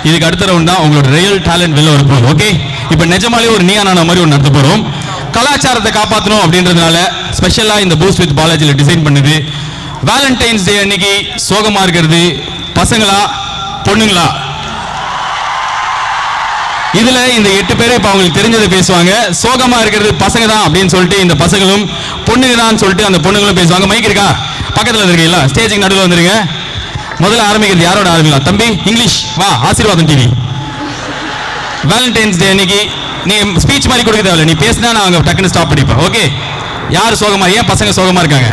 இதுக்கு அடுத்த ரவுண்ட் தான் உங்களோட ரியல் டேலண்ட் வெளில வர போகுது ஓகே இப்போ நிஜமாலே ஒரு நீயா நானா மாதிரி ஒன்று நடத்த போகிறோம் கலாச்சாரத்தை காப்பாற்றணும் அப்படின்றதுனால ஸ்பெஷலாக இந்த பூஸ்ட் வித் பாலாஜியில் டிசைன் பண்ணுது வேலண்டைன்ஸ் டே அன்னைக்கு சோகமா இருக்கிறது பசங்களா பொண்ணுங்களா இதுல இந்த எட்டு பேரும் இப்ப அவங்களுக்கு தெரிஞ்சதை பேசுவாங்க சோகமா இருக்கிறது பசங்க தான் அப்படின்னு சொல்லிட்டு இந்த பசங்களும் பொண்ணுங்க தான் சொல்லிட்டு அந்த பொண்ணுங்களும் பேசுவாங்க மைக் இருக்கா பக்கத்துல இருக்கீங்களா ஸ்டேஜுக்கு நடுவில் வந்துருங்க முதல்ல ஆரம்பிக்கிறது யாரோட ஆரம்பிக்கலாம் தம்பி இங்கிலீஷ் வா ஆசீர்வாதம் டிவி வேலண்டைன்ஸ் டே அன்னைக்கு நீ ஸ்பீச் மாதிரி கொடுக்க தேவையில்ல நீ பேசினா நான் அங்க டக்குன்னு ஸ்டாப் பண்ணிப்பேன் ஓகே யார் சோகமா ஏன் பசங்க சோகமா இருக்காங்க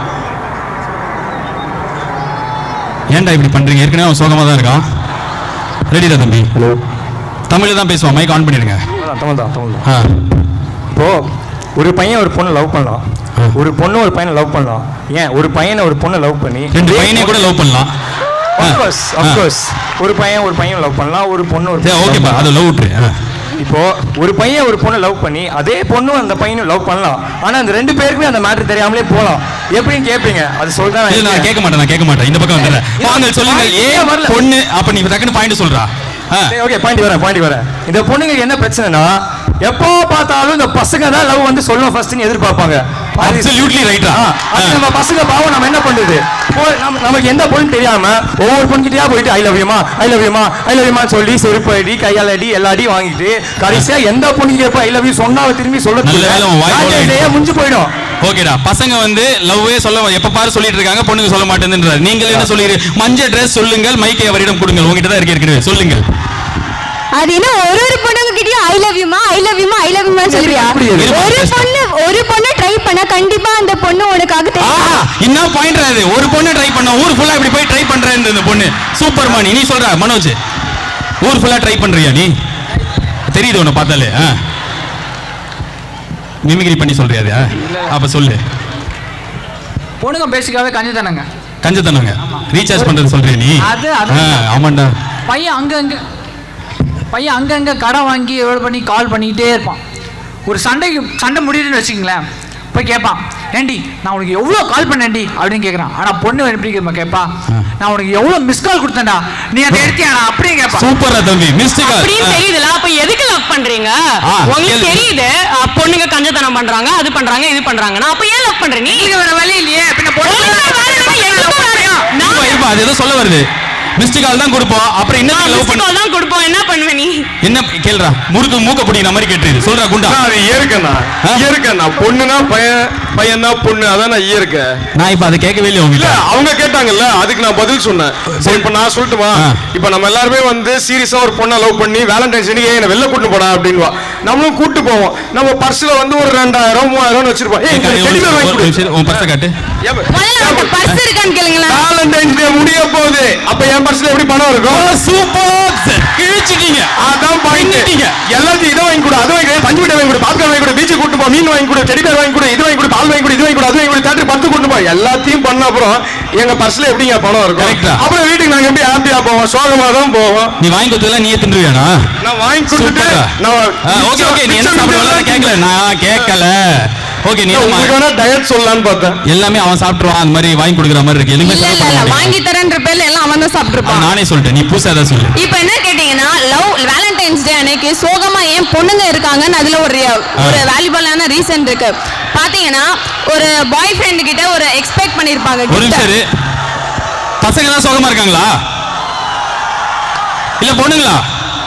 ஏன்டா இப்படி பண்றீங்க ஏற்கனவே அவன் சோகமா தான் இருக்கான் ரெடிடா தம்பி ஹலோ தமிழ்ல தான் பேசுவான் மைக் ஆன் பண்ணிடுங்க தமிழ் தான் தமிழ் தான் ஆ இப்போ ஒரு பையன் ஒரு பொண்ணை லவ் பண்ணலாம் ஆ. ஒரு பொண்ணு ஒரு பையனை லவ் பண்ணலாம் ஏன் ஒரு பையனை ஒரு பொண்ணை லவ் பண்ணி ரெண்டு பையனே கூட லவ் பண்ணலாம் ஆ. அஃப்கோர்ஸ் ஆ. அஃப்கோர்ஸ் ஒரு பையன் ஒரு பையன் லவ் பண்ணலாம் ஒரு பொண்ணு ஒரு சரி பொண்ணை love ஓகேப்பா பண்ணலாம். அதை லவ் விட்டுரு ஆ. இப்போ ஒரு பையன் ஒரு பொண்ணை லவ் பண்ணி அதே பொண்ணும் அந்த பையனும் லவ் பண்ணலாம் ஆனா அந்த ரெண்டு பேருக்குமே அந்த மேட்டர் தெரியாமலே போலாம் எப்படின்னு கேட்பீங்க அது சொல்றேன் இல்ல நான் கேட்க மாட்டேன் நான் கேட்க மாட்டேன் இந்த பக்கம் வந்துடுறேன் வாங்க சொல்லுங்க ஏன் வரல. பொண்ணு அப்ப நீ டக்குன்னு பாயிண்ட் சொல்றா ஆ. ஓகே பாயிண்ட் வரேன் பாயிண்ட் வரேன் இந்த பொண்ணுங்களுக்கு என்ன பிரச்சனைனா எப்போ பார்த்தாலும் இந்த பசங்க தான் லவ் வந்து சொல்லணும் ஃபர்ஸ்ட்னு எதிர்பார்ப்பாங்க அது- Absolutely right ஆ. ஆ, அது நம்ம பசங்க பாவம் நம்ம என்ன பண்றது இப்போ நம்ம நமக்கு எந்த பொண்ணு தெரியாம ஒவ்வொரு பொண்ணுகிட்டயா போயிட்டு ஐ லவ் யூமா ஐ லவ் யூமா ஐ லவ் யூமா சொல்லி செருப்பு அடி கையால் அடி எல்லா அடி வாங்கிட்டு கடைசியா எந்த பொண்ணுக்கு எப்போ ஐ லவ் யூ சொன்னா அவ திரும்பி சொல்ல நல்ல வேளை உன் வாய் போல முடிஞ்சு போயிடும் ஓகேடா பசங்க வந்து லவ்வே சொல்ல எப்ப பாரு சொல்லிட்டு இருக்காங்க பொண்ணுங்க சொல்ல மாட்டேன்ன்றாரு நீங்கள் என்ன சொல்லுங்க மஞ்சள் ட்ரெஸ் சொல்லுங்கள் மைக்கை அவரிடம் கொடுங்கள் உங்ககிட்ட தான் இருக்கு ஏற்கனவே சொல்லுங்கள் அது என்ன ஒரு ஒரு பொண்ணுங்க கிட்டயும் ஐ லவ் யூமா ஐ லவ் யூமா ஐ லவ் யூமா சொல்றியா எப்படி அது? ஒரு பொண்ணு ஒரு பொண்ணு ட்ரை பண்ணா கண்டிப்பா அந்த பொண்ணு உனக்காக ஆ, தெரியும் என்ன பாயிண்ட் அது ஒரு பொண்ணு ட்ரை பண்ண ஊர் ஃபுல்லா இப்படி போய் ட்ரை பண்றேன் இந்த பொண்ணு சூப்பர் மணி நீ சொல்ற மனோஜ் ஊர் ஃபுல்லா ட்ரை பண்றியா நீ தெரியுது உன்னை பார்த்தாலே ஆ மிமிக்ரி பண்ணி சொல்றியா அது, ஆ? அப்ப சொல்லு பொண்ணுங்க பேசிக்காவே கஞ்சித்தனங்க கஞ்சத்தனங்க ரீசார்ஜ் பண்றது சொல்றியா நீ அது, அது. ஆ, ஆமாண்டா பையன் அங்கங்க பையன் அங்கங்க கடன் வாங்கி எவ்வளோ பண்ணி கால் பண்ணிக்கிட்டே இருப்பான் ஒரு சண்டைக்கு சண்டை முடியுதுன்னு வச்சுக்கங்களேன் போய் கேட்பான் ஏண்டி நான் உனக்கு எவ்வளோ கால் பண்ணேன்டி அப்படின்னு கேட்குறான் ஆனால் பொண்ணு எப்படி கேட்பா கேட்பா நான் உனக்கு எவ்வளோ மிஸ் கால் கொடுத்தேன்டா நீ அதை எடுத்தியாடா அப்படியே கேட்பா சூப்பரா தம்பி மிஸ்டேக் அப்படின்னு தெரியுதுல அப்ப எதுக்கு லவ் பண்றீங்க ஆ, உங்களுக்கு கேளு. தெரியுது அ, பொண்ணுங்க கஞ்சத்தனம் பண்றாங்க அது பண்றாங்க இது பண்றாங்கன்னா அப்ப ஏன் லவ் பண்றீங்க நீங்க வேற வழி இல்லையே பின்ன பொண்ணு உங்களுக்கு வேற வேலை இல்லையா? எனக்கும் வேற. நான் இருப்பா இருப்பா அது ஏதோ சொல்ல வருது மிஸ்டு கால் தான் கொடுப்போம் அப்புறம் என்ன லவ் மிஸ்டு பண்ண கால் தான் கொடுப்போம் என்ன பண்ணுவ நீ என்ன கேளுடா முறுக்கு மூக்க பிடிக்கிற மாதிரி கேட்டுருது சொல்றா குண்டா நான் அது இயற்கைண்ணா ஆ? இயற்கைண்ணா பொண்ணுனா பையன் பையனா பொண்ணு அதான் நான் இயற்கை நான் இப்ப அதை கேட்கவே இல்லையா இல்ல உங்ககிட்ட அவங்க கேட்டாங்கல்ல அதுக்கு நான் பதில் சொன்னேன் சரி இப்ப நான் சொல்லட்டுமா ஆ. இப்ப நம்ம எல்லாருமே வந்து சீரியஸா ஒரு பொண்ணை லவ் பண்ணி வேலண்டைன்ஸ் டே என்ன வெளில கூட்டு போடா அப்படின்வா நம்மளும் கூட்டு போவோம் நம்ம பர்ஸ்ல வந்து ஒரு ரெண்டாயிரம் மூவாயிரம் வச்சிருப்போம் ஏய், ஏய், இந்த ஒரு டெலிவரி வாங்கி ஒரு கொடு. நிமிஷம், உன் பர்ஸை காட்டு ஏன் ப- முதல்ல அந்த பர்ஸ் இருக்கான்னு கேளுங்களேன் வேலண்டைன்ஸ் டே முடிய போகுது அப்ப என் பர்ஸ்ல எப்படி பணம் இருக்கும் சூப்பர் கிழிச்சிட்டீங்க அதான் பாயிண்ட் பின்னிட்டீங்க. எல்லாத்தையும் இதை வாங்கி கொடு அது வாங்கி கொடு பஞ்சு மிட்டாய் வாங்கி கொடு பாப்கார்ன் வாங்கி கொடு பீச்சு கூட்டு போ மீன் வாங்கி கொடு செடி பேர் வாங்கி கொடு இது வாங்கி கொடு பால் வாங்கி கொடு இது வாங்கி கொடு அது வாங்கி கொடு தேட்டர் பத்து கூட்டு போ எல்லாத்தையும் பண்ண அப்புறம் எங்க பர்ஸ்ல எப்படிங்க பணம் இருக்கும் Correct ஆ. அப்புறம் வீட்டுக்கு நாங்க எப்படி ஹாப்பியா போவோம் சோகமா தான் போவோம் நீ வாங்கி கொடுத்ததெல்லாம் நீயே தின்றுவியானா நான் வாங்கி கொடுத்துட்டு சூப்பரா. நான் ஓகே ஓகே நீ என்ன மிச்சம் சாப்பிடுவா மிச்சம் கேட்கல நான் கேட்கல ஓகே நீ நான் என்னம்மா? உங்களுக்கு வேணா டயட் சொல்லலாம்னு பார்த்தேன் எல்லாமே அவன் சாப்பிட்டுருவான் அந்த மாதிரி வாங்கி கொடுக்குற மாதிரி இருக்கு எதுவுமே இல்ல செலவு இல்ல பண்ண இல்ல மாட்டேன் வாங்கி தரேன்ற பேர்ல எல்லாம் அவன் தான் அது சாப்பிட்டுருப்பான் நானே சொல்லிட்டேன் நீ புதுசா ஏதாவது சொல்லு இப்போ என்ன கேட்டீங்கன்னா லவ் வேலண்டைன்ஸ் டே அன்னைக்கு சோகமா ஏன் பொண்ணுங்க இருக்காங்கன்னு அதுல ஒரு ஒரு வேல்யூபிளான ரீசன் இருக்கு பாத்தீங்கன்னா ஒரு பாய் ஃப்ரெண்ட் கிட்ட ஒரு எக்ஸ்பெக்ட் பண்ணிருப்பாங்க ஒரு நிமிஷம் இரு. பசங்க தான் சோகமா இருக்காங்களா இல்ல பொண்ணுங்களா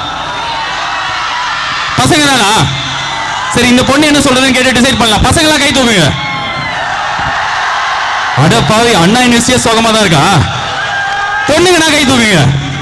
பசங்க தானா சரி இந்த பொண்ணு என்ன சொல்றதுன்னு கேட்டு டிசைட் பண்ணலாம் பசங்களா கை தூக்குங்க அட பாவி அண்ணா யூனிவர்சிட்டியே சோகமா தான் இருக்கா பொண்ணுங்கண்ணா கை தூக்குங்க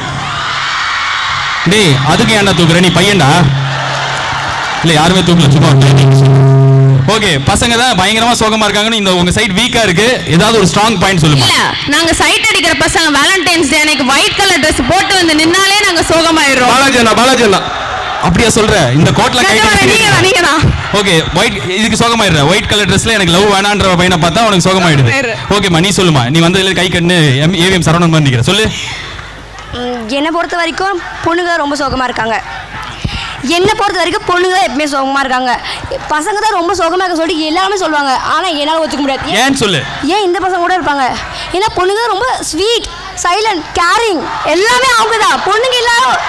டேய் அதுக்கு ஏன்டா தூக்குற நீ பையன்டா இல்ல யாருமே தூக்கல சும்மா ஓகே பசங்க தான் பயங்கரமா சோகமா இருக்காங்கன்னு இந்த உங்க சைட் வீக்கா இருக்கு ஏதாவது ஒரு ஸ்ட்ராங் பாயிண்ட் சொல்லுமா இல்ல நாங்க சைட் அடிக்கிற பசங்க வேலண்டைன்ஸ் டே அன்னைக்கு ஒயிட் கலர் Dress போட்டு வந்து நின்னாலே நாங்க சோகமாயிடுறோம் பாலாஜி அண்ணா பாலாஜி அண்ணா அப்படியா சொல்ற இந்த கோட்ல நீங்க தான், நீங்க தான், நீங்க தான். ஓகே ஒயிட் இதுக்கு சோகமாயிடுற ஒயிட் கலர் ட்ரெஸ்ல எனக்கு லவ் வேணான்ற பையனை பார்த்தா உனக்கு சோகமாயிடுது சோகமாயிடுற. ஓகேம்மா நீ சொல்லுமா நீ வந்ததுல கை கண்ணு ஏவிஎம் சரவணன் மாதிரி நிக்கிற சொல்லு ம், என்னை பொறுத்த வரைக்கும் பொண்ணுங்க ரொம்ப சோகமாக இருக்காங்க என்னை பொறுத்த வரைக்கும் பொண்ணுங்க தான் எப்பவுமே சோகமாக இருக்காங்க பசங்க தான் ரொம்ப சோகமாக இருக்க சொல்லிட்டு எல்லாருமே சொல்லுவாங்க ஆனால் என்னால் ஒத்துக்க முடியாது ஏன் ஏன்னு சொல்லு ஏன் இந்த பசங்க கூட இருப்பாங்க ஏன்னா பொண்ணுங்க ரொம்ப ஸ்வீட் சைலண்ட் கேரிங் எல்லாமே அவங்க தான் பொண்ணுங்க எல்லாரும்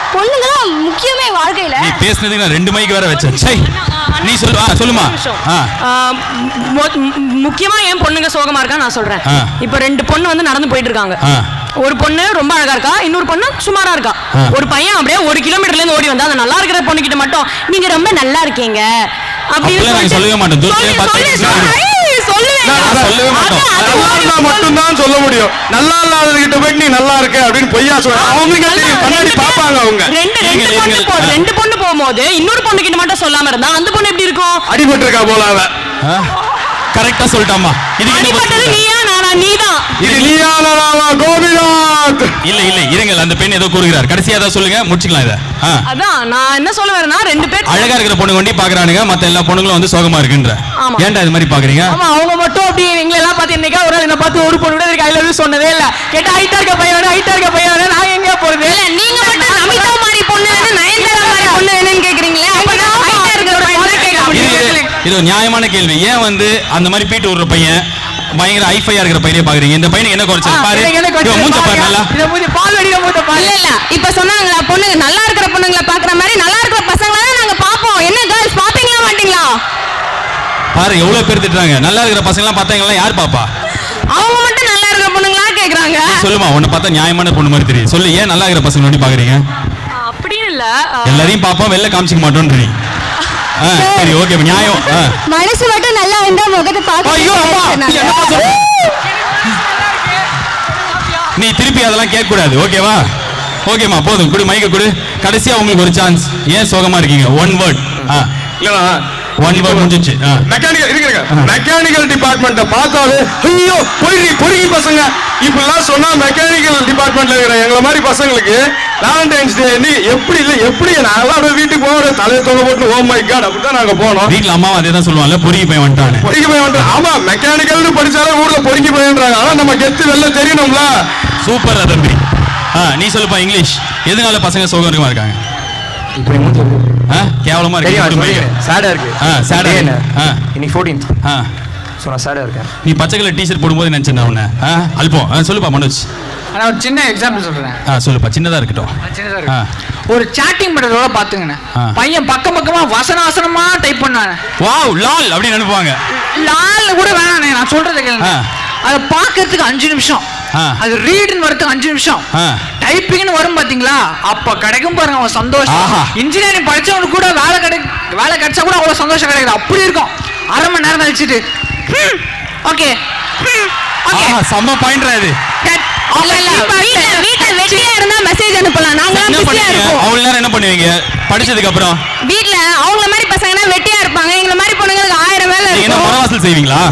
பொண்ணுங்க தான் முக்கியமே வாழ்க்கையில நீ பேசுனதுக்கு நான் ரெண்டு மைக்கு வேற வச்சேன் சை நீ சொல்லு ஆ சொல்லுமா ஆ ஆஹ் மொ- மு- முக்கியமா ஏன் பொண்ணுங்க சோகமா இருக்கா நான் சொல்றேன் ஆ. இப்ப ரெண்டு பொண்ணு வந்து நடந்து போயிட்டு இருக்காங்க ஆ. ஒரு பொண்ணு ரொம்ப அழகா இருக்கா இன்னொரு பொண்ணு சுமாரா இருக்கா ஆ. ஒரு பையன் அப்படியே ஒரு கிலோமீட்டர்ல இருந்து ஓடி வந்தா அந்த நல்லா இருக்கிற பொண்ணு கிட்ட மட்டும் நீங்க ரொம்ப நல்லா இருக்கீங்க அப்படின்னு அப்படிலாம் நாங்க சொல்லிட்டு- சொல்லவே மாட்டோம். தூரத்திலே சொல்லு, பார்த்து சொல்லு, பேசுனா சொல்லு. ஐய், சொல்லுவேன். நான் சொல்லவே மாட்டோம். அதான், அது நல்லா ஓடி இருந்தா மட்டும்தான் சொல்ல முடியும் நல்லா இல்லாத கிட்ட போயிட்டு நீ நல்லா இருக்க அப்படின்னு பொய்யா சொல்ற அவங்களுக்கு தெரியும் கண்ணாடி ரெண்டு பாப்பாங்க அவங்க ரெண்டு இருங்க, ரெண்டு பொண்ணு இருங்க. போ ஆ. ரெண்டு பொண்ணு போகும்போது இன்னொரு பொண்ணு கிட்ட மட்டும் சொல்லாம இருந்தா அந்த பொண்ணு எப்படி இருக்கும் அடிபட்டு இருக்கா போல அவ கரெக்டா சொல்லிட்டாமா இதுக்கு என்ன பதில் அடிபட்டது சொல்ற? நீயா நானா நீதான் இது நீயானவா கோபிநாத் இல்ல இல்ல இருங்கள் அந்த பெண் ஏதோ கூறுகிறார் கடைசியா ஏதாவது சொல்லுங்க முடிச்சுக்கலாம் இதை ஆ. அதான் நான் என்ன சொல்ல வரேன்னா ரெண்டு பேர் அழகா இருக்கிற பொண்ணு கொண்டி பாக்குறானுங்க மத்த எல்லா பொண்ணுங்களும் வந்து சோகமா இருக்குன்ற ஆமா. ஏன்டா இது மாதிரி பாக்குறீங்க ஆமா அவங்க மட்டும் அப்படி எங்களை எல்லாம் பார்த்து என்னைக்கா ஒரு நாள் என்ன பார்த்து ஒரு பொண்ணு கூட எனக்கு ஐ லவ் யூ சொன்னதே இல்ல கேட்டா ஹைட்டா இருக்க பையன் ஹைட்டா இருக்க பையன் நான் எங்க போறது இல்ல நீங்க மட்டும் நமிதா மாதிரி பொண்ணு வேணும் நயன்தாரா மாதிரி பொண்ணு வேணும்னு கேக்குறீங்களே அப்ப நான் ஹைட்டா இருக்கிற பையன் தான் கேட்க இது முடியும் இது- இது ஒரு நியாயமான கேள்வி ஏன் வந்து அந்த மாதிரி பீட்டு விடுற பையன் பயங்கர ஐஃபையா இருக்கிற பையனே பாக்குறீங்க இந்த பையனுக்கு என்ன குறைச்சல் பாரு எனக்கு என்ன இவன் மூஞ்ச பாரு நல்லா இத மூஞ்சி பால் வடிக்க மூத்த பால் இல்ல இல்ல இப்ப சொன்னாங்களா பொண்ணுங்க நல்லா இருக்கிற பொண்ணுங்களை பாக்குற மாதிரி நல்லா இருக்கிற பசங்களை தான் நாங்க பாப்போம் என்ன கேர்ள்ஸ் பாப்பீங்களா மாட்டீங்களா பாரு எவ்வளவு பேர் திட்டுறாங்க நல்லா இருக்கிற பசங்க எல்லாம் பார்த்தாங்களா யார் பாப்பா அவங்க மட்டும் நல்லா இருக்கிற பொண்ணுங்களா கேக்குறாங்க நீ சொல்லுமா உன்னை பார்த்தா நியாயமான பொண்ணு மாதிரி தெரியும் சொல்லு ஏன் நல்லா இருக்கிற பசங்க நோண்டி பாக்குறீங்க அப்படின்னு இல்ல எல்லாரையும் பாப்போம் வெளில காமிச்சிக்க மாட்டோம்ன்றீ ஆ சரி ஓகே நியாயம் ஆ. மனசு மட்டும் நல்லா இருந்தா முகத்தை ஐயோ அம்மா நீ பார்க்க என்னம்மா சொல்ற? நீ திருப்பி அதெல்லாம் கேட்க கூடாது ஓகேவா ஓகேம்மா போதும் குடு மைக்க குடு கடைசியா உங்களுக்கு ஒரு சான்ஸ் ஏன் சோகமா இருக்கீங்க ஒன் வேர்ட் ஆ இல்லனா ஒன் வேர்ட் முடிஞ்சிச்சு ஆ மெக்கானிக்கல் இருக்கிற மெக்கானிக்கல் டிபார்ட்மெண்ட்டை பார்த்தாலே ஐயோ பொறுகி பொறுகி பசங்க இப்படிலாம் சொன்னா மெக்கானிக்கல் டிபார்ட்மெண்ட்ல இருக்கிற எங்களை மாதிரி பசங்களுக்கு வேலண்டைன்ஸ் டே நீ எப்படி இல்லை எப்படி நாங்களாம் அப்படியே வீட்டுக்கு போவோம் தலையை தொலை போட்டு ஓ மை காட் அப்படிதான் நாங்க போனோம் வீட்ல அம்மாவும் அதே தான் சொல்லுவாங்கல்ல பொறுக்கி பையன் வந்துட்டானு பொறுக்கி போய் வந்துட்டோம் ஆமா மெக்கானிக்கல்னு படிச்சாலே ஊர்ல பொறுக்கி போயின்றாங்க ஆனா நம்ம கெத்து வெளில தெரியணும்ல சூப்பர் தம்பி ஆ நீ சொல்லுப்பா இங்கிலீஷ் எதனால பசங்க சோகமா இருக்காங்க இப்படி மூஞ்சி ஆ கேவலமா தெரியும் அது இருக்கு தெரியும். சேடா இருக்கு ஆ, sad ஆ இருக்கு. ஆ. இன்னைக்கு ஃபோர்டீன் ஆ ஸோ நான் சேடா இருக்கேன் நீ பச்சை கலர் டிஷர்ட் போடும்போது நினைச்சேன் உன்னை ஆ அல்பம் ஆ சொல்லுப்பா மனோஜ் ஆனா ஒரு சின்ன எக்ஸாம்பிள் சொல்றேன் ஆ சொல்லுப்பா சின்னதா இருக்கட்டும் அது சின்னதா ஆ. இருக்கு ஒரு சாட்டிங் பண்றதோட பாத்துங்கண்ணே ஆ. பையன் பக்கம் பக்கமா வசன வசனமா டைப் பண்ணானே வாவ் லால் அப்படின்னு அனுப்புவாங்க லால் கூட வேணாண்ணே நான் சொல்றது கேளுங்க ஆ. அதை பார்க்கறதுக்கு அஞ்சு நிமிஷம் ஆ. அது ரீடுன்னு வரதுக்கு அஞ்சு நிமிஷம் ஆ. டைப்பிங்னு வரும் பாத்தீங்களா அப்ப கிடைக்கும் பாருங்க அவன் சந்தோஷம் ஆஹா. இன்ஜினியரிங் படிச்சவனுக்கு கூட வேலை கிடை வேலை கிடைச்சா கூட அவ்வளவு சந்தோஷம் கிடைக்குது அப்படி இருக்கும் அரை மணி நேரம் கழிச்சிட்டு ஓகே ஆஹா செம்ம பாயிண்ட்ரா இது இல்ல இல்ல வீட்ல வீட்ல வெட்டியா இருந்தா மெசேஜ் அனுப்பலாம் நாங்களாம் என்ன பிஸியா பண்ணுவீங்க இருப்போம் அவ்வளவு நேரம் என்ன பண்ணுவீங்க படிச்சதுக்கு அப்புறம் வீட்ல அவங்கள மாதிரி பசங்கன்னா வெட்டியா இருப்பாங்க எங்கள மாதிரி பொண்ணுங்களுக்கு ஆயிரம் வேலை நீங்க என்ன இருக்கும் மனவாசல் செய்வீங்களா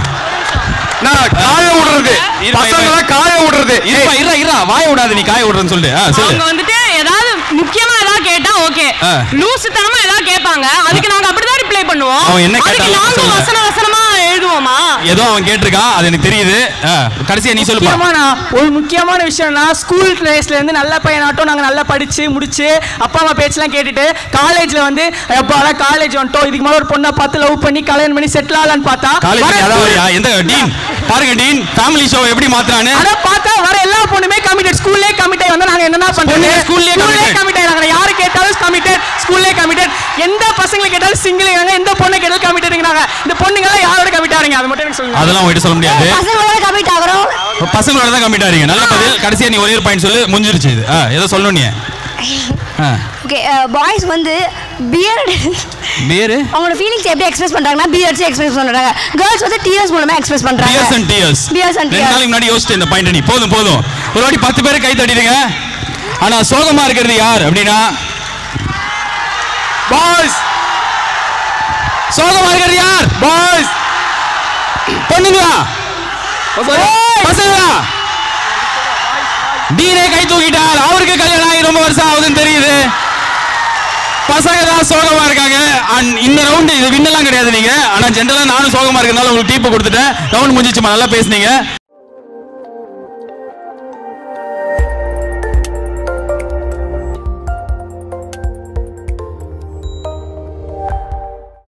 நான் காய விடுறது இரு, பசங்களை காய விடுறது இருப்பா இருடா இருடா வாய விடாத நீ காய விடுறேன்னு சொல்லு ஆ சொல்லு அவங்க வந்துட்டு ஏதாவது முக்கியமா ஏதாவது கேட்டா ஓகே ஆ. லூசுத்தனமா ஏதாவது கேட்பாங்க அதுக்கு நாங்க அப்படிதான் ரிப்ளை பண்ணுவோம் அவன் என்ன அதுக்கு கேட்டாலும் நாங்க சொல்லுங்க. வசன வசனமா எழுதுவோமா ஏதோ அவன் கேட்டிருக்கான் அது எனக்கு தெரியுது ஆ, கடைசியா நீ சொல்லுப்பா முக்கியமான ஒரு முக்கியமான விஷயம்னா ஸ்கூல் டேஸ்ல இருந்து நல்ல பையனாட்டம் நாங்க நல்லா படிச்சு முடிச்சு அப்பா அம்மா பேச்செல்லாம் கேட்டுட்டு காலேஜ்ல வந்து எப்பா காலேஜ் வந்துட்டோம் இதுக்கு மேல ஒரு பொண்ணை பார்த்து லவ் பண்ணி கல்யாணம் பண்ணி செட்டில் ஆகலான்னு பார்த்தா காலேஜ் வர அதாவது யா- எந்த டீன் பாருங்க டீன் ஃபேமிலி ஷோ எப்படி மாத்துறானு அத பார்த்தா வர எல்லா பொண்ணுமே கமிட்டட் ஸ்கூல்லே கமிட் ஆகி வந்தா நாங்க என்னன்னா பண்றது பொண்ணுங்க school-லயே committed. கமிட் ஆகிறாங்க யாரு கேட்டாலும் கமிட்டட் ஸ்கூல்லே கமிட்டட் எந்த பசங்களை கேட்டாலும் சிங்கிள் ஆகிறாங்க எந்த பொண்ணை கேட்டாலும் கமிட்டட்ங்கிறாங்க இந்த பொண்ணுங்க எல்லாம் யாரோட கமிட் ஆறீங்க அது மட்டும் எனக்கு சொல்லுங்க அதெல்லாம் உங்ககிட்ட சொல்ல முடியாது பசங்களோட கமிட் ஆகிறோம் பசங்களோட தான் கம்மிட் ஆறீங்க நல்ல பதில் கடைசியா நீ ஒரே ஒரு பாயிண்ட் சொல்லு முடிஞ்சிருச்சு இது ஆ, ஏதோ சொல்லணும் நீ ஆ. ஓகே பாய்ஸ் வந்து பியர்டு பேரு அவங்களோட ஃபீலிங்ஸ் எப்படி எக்ஸ்பிரஸ் பண்றாங்கன்னா பியர்ட்ஸ் எக்ஸ்பிரஸ் பண்றாங்க கேர்ள்ஸ் வந்து டியர்ஸ் மூலமா எக்ஸ்பிரஸ் பண்றாங்க tears and tears Tears and ரெண்டு tears. நாளைக்கு முன்னாடி யோசிச்சு இந்த பாயிண்ட் நீ போதும் போதும் ஒரு வாட்டி பத்து பேரை கை தட்டிடுங்க ஆனா சோகமா இருக்கிறது யார் அப்படின்னா பாய்ஸ் சோகமா இருக்கிறது யார் பாய்ஸ் பொண்ணுங்களா பசங்களா டீனே கை தூக்கிட்டார் அவருக்கு கல்யாணம் ஆகி ரொம்ப வருஷம் ஆகுதுன்னு தெரியுது பசங்க தான் சோகமா இருக்காங்க அண்ட் இந்த ரவுண்டு இது வின்னெல்லாம் கிடையாது நீங்க ஆனா ஜென்ரலா நானும் சோகமா இருக்கிறதுனால உங்களுக்கு டீப்பு கொடுத்துட்டேன் ரவுண்ட் முடிஞ்சிச்சுமா நல்லா பேசுனீங்க